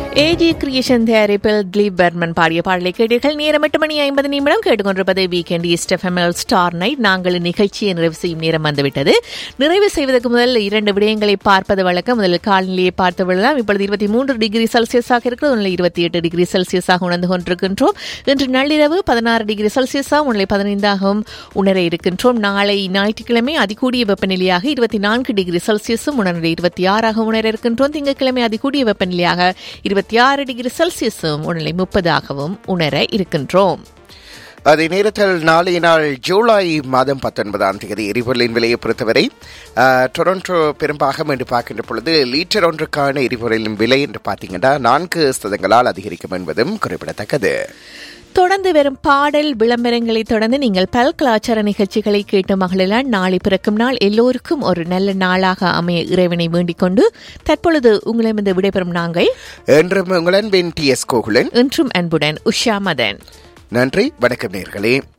AG creation தயாரிப்பில் Dilip Burman பாடிய பாடலை கேட்டீர்கள் நேரம் எட்டு மணி ஐம்பது நிமிடம் கேட்டுக்கொண்டிருப்பது வீக்கெண்ட் ஈஸ்ட் எஃப்எம்எல் ஸ்டார் நைட் நாங்கள் நிகழ்ச்சியை நிறைவு செய்யும் நேரம் வந்துவிட்டது நிறைவு செய்வதற்கு முதல் இரண்டு விடயங்களை பார்ப்பது வழக்கம் முதலில் காலநிலையை பார்த்து விடலாம் இப்பொழுது இருபத்தி மூன்று டிகிரி செல்சியஸாக இருக்கிறது உங்களை இருபத்தி எட்டு டிகிரி செல்சியஸாக உணர்ந்து கொண்டிருக்கின்றோம் இன்று நள்ளிரவு பதினாறு டிகிரி செல்சியஸாக உங்களை பதினைந்தாகவும் உணர இருக்கின்றோம் நாளை ஞாயிற்றுக்கிழமை அதிகூடிய வெப்பநிலையாக இருபத்தி நான்கு டிகிரி செல்சியஸும் உணர்நிலை இருபத்தி ஆறாக உணர இருக்கின்றோம் திங்கட்கிழமை அதிகூடிய வெப்பநிலையாக இருபத்தி ஆறு டிகிரி செல்சியஸும் உணர்நிலை முப்பதாகவும் உணர இருக்கின்றோம் அதே நேரத்தில் நாளைய நாள் ஜூலை மாதம் பத்தொன்பதாம் தேதி எரிபொருளின் விலையை பொறுத்தவரை ஆஹ், டொரண்டோ பெரும்பாகம் என்று பார்க்கின்ற பொழுது லீட்டர் ஒன்றுக்கான எரிபொருளின் விலை என்று பார்த்தீங்கன்னா நான்கு சதங்களால் அதிகரிக்கும் என்பதும் குறிப்பிடத்தக்கது தொடர்ந்து வரும் பாடல் விளம்பரங்களை தொடர்ந்து நீங்கள் பல் கலாச்சார நிகழ்ச்சிகளை கேட்டு மகளெல்லாம் நாளை பிறக்கும் நாள் எல்லோருக்கும் ஒரு நல்ல நாளாக அமைய இறைவனை வேண்டிக் கொண்டு தற்பொழுது உங்களிடமிருந்து விடைபெறும் நாங்கள் என்றும் உங்கள் அன்பின் டி எஸ் கோகுலன் இன்றும் அன்புடன் உஷா மதன் நன்றி வணக்கம் நேர்களே